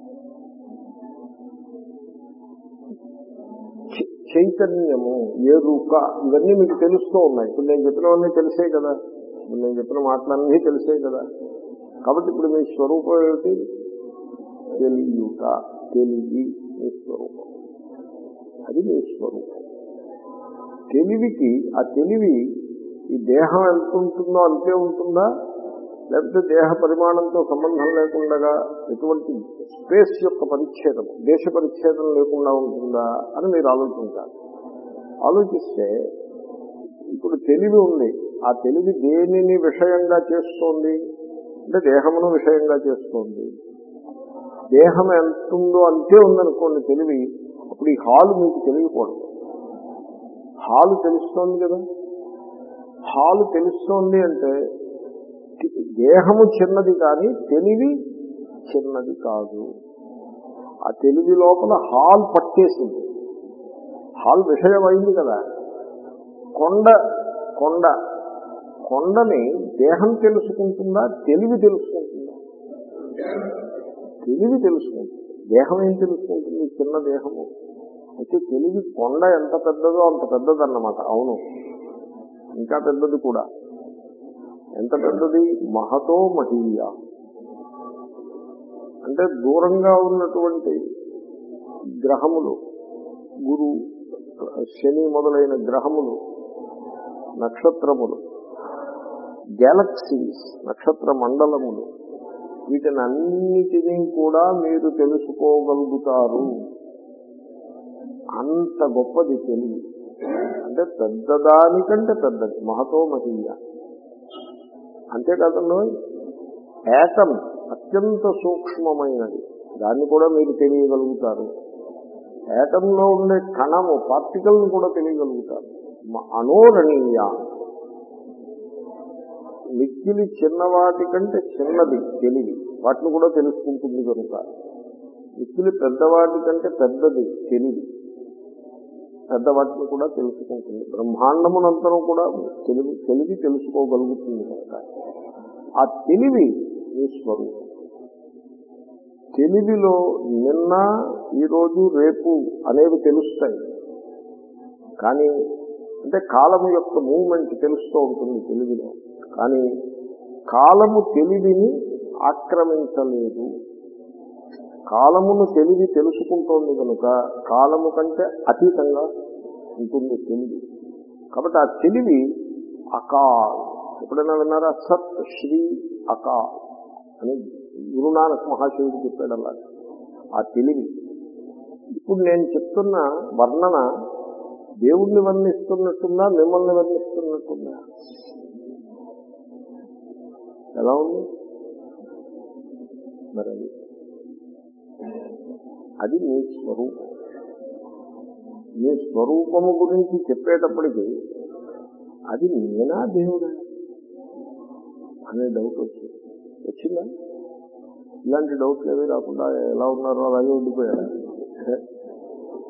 చ- చైతన్యము ఎరుక ఇవన్నీ మీకు తెలుస్తూ ఉన్నాయి ఇప్పుడు నేను చెప్పినవన్నీ తెలిసే కదా ఇప్పుడు నేను చెప్పిన మాటలన్నీ తెలిసే కదా కాబట్టి ఇప్పుడు మీ స్వరూపం ఏమిటి తెలియుట తెలివి మీ స్వరూపం అది మీ స్వరూపం తెలివికి ఆ తెలివి ఈ దేహం ఎంత ఉంటుందో అంతే ఉంటుందా లేకపోతే దేహ పరిమాణంతో సంబంధం లేకుండా ఎటువంటి స్పేస్ యొక్క పరిచ్ఛేదం దేశ పరిచ్ఛేదం లేకుండా ఉంటుందా అని మీరు ఆలోచించాలి ఆలోచిస్తే ఇప్పుడు తెలివి ఉంది ఆ తెలివి దేనిని విషయంగా చేస్తోంది అంటే దేహమును విషయంగా చేస్తోంది దేహం ఎంత ఉందో అంతే ఉందనుకోండి తెలివి అప్పుడు ఈ హాల్ మీకు తెలియకూడదు హాలు తెలుస్తోంది కదా హాలు తెలుస్తోంది అంటే దేహము చిన్నది కానీ తెలివి చిన్నది కాదు ఆ తెలివి లోపల హాల్ పట్టేసింది హాల్ విషయం అయింది కదా కొండ కొండ కొండని దేహం తెలుసుకుంటుందా తెలివి తెలుసుకుంటుందా తెలివి తెలుసుకుంటుంది దేహం ఏం తెలుసుకుంటుంది చిన్న దేహము అయితే తెలివి కొండ ఎంత పెద్దదో అంత పెద్దదన్నమాట అవును ఇంకా పెద్దది కూడా ఎంత పెద్దది మహతో మహీయ అంటే దూరంగా ఉన్నటువంటి గ్రహములు గురు శని మొదలైన గ్రహములు నక్షత్రములు గ్యాలక్సీస్ నక్షత్ర మండలములు వీటిని అన్నిటినీ కూడా మీరు తెలుసుకోగలుగుతారు అంత గొప్పది తెలివి అంటే పెద్దదానికంటే పెద్దది మహతో మహీయ అంతేకాదంలో ఏటం అత్యంత సూక్ష్మమైనది దాన్ని కూడా మీరు తెలియగలుగుతారు ఏటంలో ఉండే కణము పార్టికల్ని కూడా తెలియగలుగుతారు మ- అనోరణీయ మిక్కిలి చిన్నవాటి కంటే చిన్నది తెలివి వాటిని కూడా తెలుసుకుంటుంది కనుక మిక్కిలి పెద్దవాటి కంటే పెద్దది తెలివి పెద్దవాటిని కూడా తెలుసుకుంటుంది బ్రహ్మాండమునంతరం కూడా తెలివి తెలివి తెలుసుకోగలుగుతుంది కనుక ఆ తెలివి ఈ స్వరూపం తెలివిలో నిన్న ఈరోజు రేపు అనేవి తెలుస్తాయి కానీ అంటే కాలము యొక్క మూమెంట్ తెలుస్తూ ఉంటుంది తెలివిలో కానీ కాలము తెలివిని ఆక్రమించలేదు కాలమును తెలివి తెలుసుకుంటోంది కనుక కాలము కంటే అతీతంగా ఉంటుంది తెలివి కాబట్టి ఆ తెలివి అకాల్ ఎప్పుడైనా విన్నారా సత్ శ్రీ అకాల్ అని గురునానక్ మహాశివుడు చెప్పాడు అలా ఆ తెలివి ఇప్పుడు నేను చెప్తున్న వర్ణన దేవుణ్ణి వర్ణిస్తున్నట్టుందా మిమ్మల్ని వర్ణిస్తున్నట్టుందా ఎలా ఉంది మరి అది అది మీ స్వరూపం మీ స్వరూపము గురించి చెప్పేటప్పటికి అది నేనా దేవుడా అనే డౌట్ వచ్చింది వచ్చిందా ఇలాంటి డౌట్లు ఏమీ రాకుండా ఎలా ఉన్నారో అలాగే ఉండిపోయారు